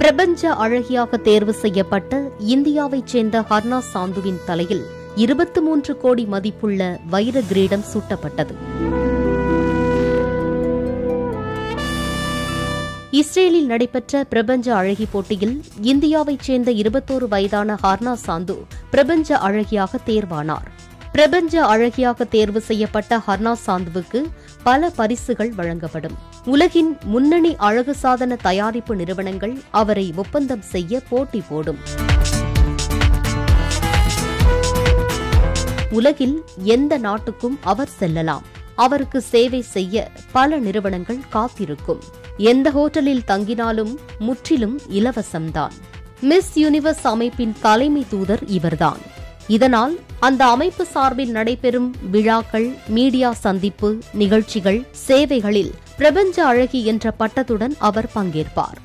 பிரபஞ்ச அழகியாக தேர்வு செய்யப்பட்ட இந்தியாவைச் சேர்ந்த ஹர்னா சாந்துவின் தலையில் இருபத்தி மூன்று கோடி மதிப்புள்ள வைர கிரீடம் சூட்டப்பட்டது இஸ்ரேலில் நடைபெற்ற பிரபஞ்ச அழகி போட்டியில் இந்தியாவைச் சேர்ந்த இருபத்தோரு வயதான ஹார்னா சாந்து பிரபஞ்ச அழகியாக தேர்வானார் பிரபஞ்ச அழகியாக தேர்வு செய்யப்பட்ட ஹர்னா சாந்துவுக்கு பல பரிசுகள் வழங்கப்படும் உலகின் முன்னணி அழகு சாதன தயாரிப்பு நிறுவனங்கள் அவரை ஒப்பந்தம் செய்ய போட்டி போடும் உலகில் எந்த நாட்டுக்கும் அவர் செல்லலாம் அவருக்கு சேவை செய்ய பல நிறுவனங்கள் காத்திருக்கும் எந்த ஹோட்டலில் தங்கினாலும் முற்றிலும் இலவசம்தான் மிஸ் யூனிவர்ஸ் அமைப்பின் தலைமை தூதர் இவர்தான் இதனால் அந்த அமைப்பு சார்பில் நடைபெறும் விழாக்கள் மீடியா சந்திப்பு நிகழ்ச்சிகள் சேவைகளில் பிரபஞ்ச அழகி என்ற பட்டத்துடன் அவர் பங்கேற்பார்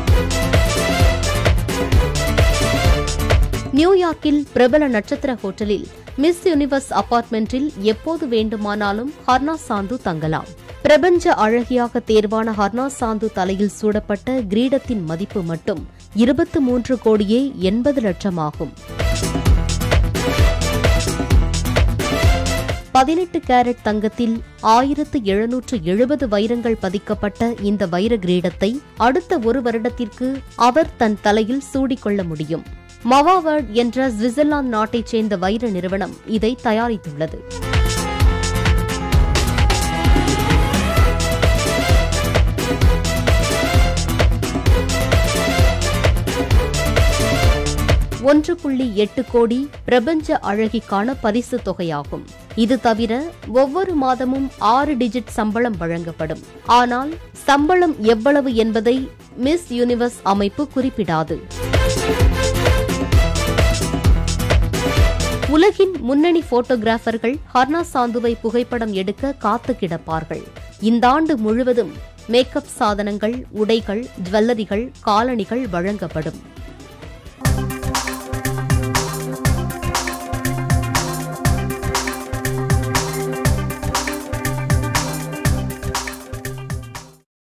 நியூயார்க்கில் பிரபல நட்சத்திர ஹோட்டலில் மிஸ் யூனிவர்ஸ் அபார்ட்மெண்டில் எப்போது வேண்டுமானாலும் ஹர்னா சாந்து தங்கலாம் பிரபஞ்ச அழகியாக தேர்வான ஹர்னா சாந்து தலையில் சூடப்பட்ட கிரீடத்தின் மதிப்பு மட்டும் இருபத்து மூன்று கோடியே எண்பது லட்சம் ஆகும் பதினெட்டு கேரட் தங்கத்தில் ஆயிரத்து எழுநூற்று எழுபது வைரங்கள் பதிக்கப்பட்ட இந்த வைர கிரீடத்தை அடுத்த ஒரு வருடத்திற்கு அவர் தன் தலையில் சூடிக்கொள்ள முடியும் மவாவர்ட் என்ற சுவிட்சர்லாந்து நாட்டைச் சேர்ந்த வைர நிறுவனம் இதை தயாரித்துள்ளது ஒன்று புள்ளி எட்டு கோடி பிரபஞ்ச அழகிக்கான பரிசு தொகையாகும் இது தவிர ஒவ்வொரு மாதமும் ஆறு டிஜிட் சம்பளம் வழங்கப்படும் ஆனால் சம்பளம் எவ்வளவு என்பதை மிஸ் யூனிவர்ஸ் அமைப்பு குறிப்பிடாது உலகின் முன்னணி போட்டோகிராஃபர்கள் ஹர்னா சாந்துவை புகைப்படம் எடுக்க காத்து கிடப்பார்கள் இந்த ஆண்டு முழுவதும் மேக்கப் சாதனங்கள் உடைகள் ஜுவல்லரிகள் காலணிகள் வழங்கப்படும்